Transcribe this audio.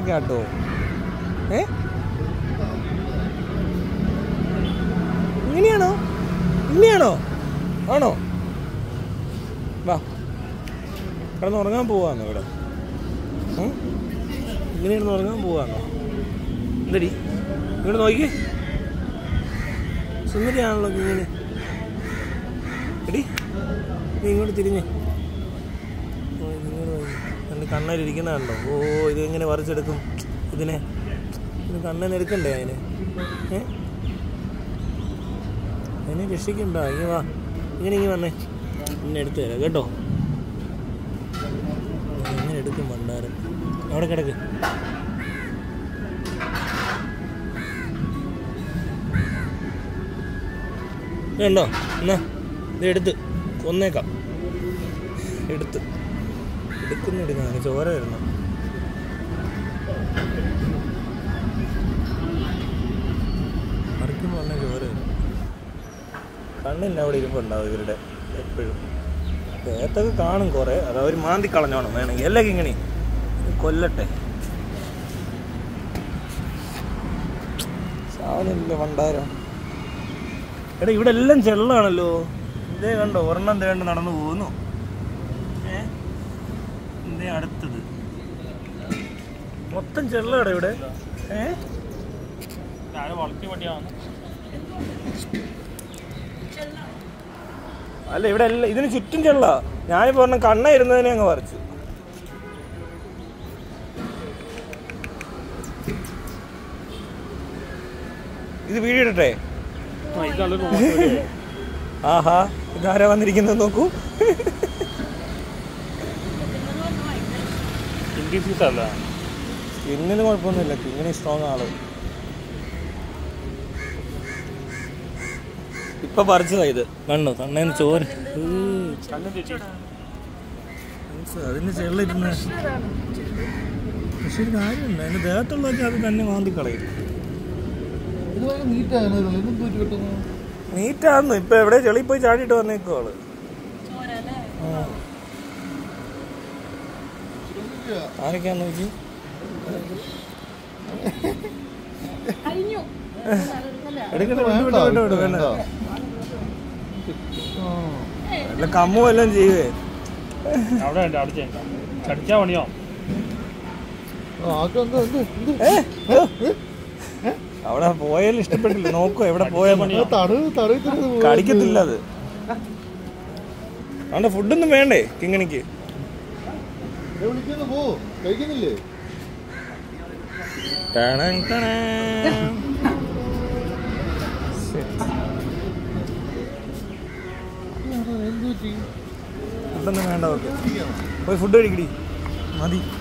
പോലൊക്കെ ആട്ടോ ഏ ഇങ്ങനെയാണോ ഇങ്ങനെയാണോ ആണോ വാ കിടന്ന് ഉറങ്ങാൻ പോവാന്നോ ഇവിടെ ഉം? ഇങ്ങനെ കിടന്ന് ഉറങ്ങാൻ പോവാന്നോ എന്തടി ഇങ്ങോട്ട് നോക്കിക്കേ സുന്ദരിയാണല്ലോ ഇങ്ങനെ എടി നീ ഇങ്ങോട്ട് തിരിഞ്ഞ് ഓ, ഇങ്ങോട്ട് നോക്ക്. എൻ്റെ കണ്ണയിലിരിക്കുന്ന കണ്ടോ ഓ ഇത് എങ്ങനെ വരച്ചെടുക്കും ഇതിനെ ഇത് കണ്ണന് എടുക്കണ്ടേ അതിന് ഏ അതിനെ രക്ഷിക്കണ്ട ഇങ്ങനെ വാ ഇങ്ങനെ ഇങ്ങനെ വന്നേ ഇന്നെ എടുത്തു തരാം കേട്ടോ എങ്ങനെ എടുക്കും ഭണ്ഡാരം അവിടെ കിടക്ക് ഇതുണ്ടോ എന്നാ ഇത് എടുത്ത് കൊന്നേക്കാം എടുത്ത് എടുക്കുന്ന എടുക്കുന്ന ചോര വരുന്നു മറിക്കുമ്പോൾ തന്നെ ചോര വരും കണ്ണിൻ്റെ അവിടെ ഇരിപ്പുണ്ടാവും ഇവരുടെ എപ്പോഴും ദേഹത്തൊക്കെ കാണും കുറേ അത് അവർ മാന്തി കളഞ്ഞോണം വേണമെങ്കിൽ എല്ലാം ഇങ്ങനെ കൊല്ലട്ടെ സാധനമില്ല പണ്ടാരം എടാ ഇവിടെ എല്ലാം ചെള്ളാണല്ലോ ഇതേ കണ്ടോ ഒരെണ്ണം തേണ്ട നടന്നു പോകുന്നു ഏ ഇതേ അടുത്തത് മൊത്തം ചെള്ളാടാ ഇവിടെ ഏ വളർത്തി പട്ടിയാണ് അല്ല ഇവിടെ എല്ലാം ഇതിന് ചുറ്റും ചെള്ള ഞാനിപ്പോ പറഞ്ഞ കണ്ണ ഇരുന്നതിനെ അങ്ങ് പറിച്ചു ഇത് വീടിടട്ടെ ഇതാണ് ആഹാ ഇതാരാ വന്നിരിക്കുന്നത് നോക്കൂ ഇൻഡിസീസ് അല്ല സ്കിന്നിന് കുഴപ്പമൊന്നുമില്ല കിങ്ങിന് സ്ട്രോങ് ആള് ഇപ്പൊ പറിച്ചതാ ഇത് കണ്ടോ കണ്ണേന്ന് ചോര കണ്ണു ചേച്ചി അതിന് ചെള്ളിരുന്ന് പക്ഷെ ഒരു കാര്യമുണ്ട് അതിന്റെ ദേഹത്തുള്ളതൊക്കെ അത് തന്നെ മാന്തി കളയും ഇത് ഭയങ്കര നീറ്റാണ് ഇതെന്ത് പറ്റി പെട്ടെന്ന് നീറ്റാന്ന് ഇപ്പൊ എവിടെ ചെളി പോയി ചാടിയിട്ട് വന്നേക്കോ ആള് ആ. ആരൊക്കെയാന്ന് നോക്കി എടുക്കട്ടെ വിട്ടു വിട്ടു വിട്ടു വിട്ടു വേണ്ട വല്ല കമ്മു വല്ലതും ചെയ്യുവേ അവിടെ ഉണ്ട് അവിടെ ചെയ്യണ്ട കടിച്ചാ പണിയോ ഏ? ഏ? അവിടെ പോയാലും ഇഷ്ടപ്പെട്ടില്ല നോക്കൂ എവിടെ പോയാ മതി തടവ് തടവി തരുന്നത് കടിക്കത്തില്ല അത് അവന്റെ ഫുഡൊന്നും വേണ്ടേ കിങ്ങണിക്ക് വിളിക്കുന്നു പോ കഴിക്കുന്നില്ലേ ടണൻ ടണൻ. എന്ത് പറ്റി ഫുഡൊന്നും വേണ്ട ഓക്കെ പോയി ഫുഡ് കഴിക്കടി മതി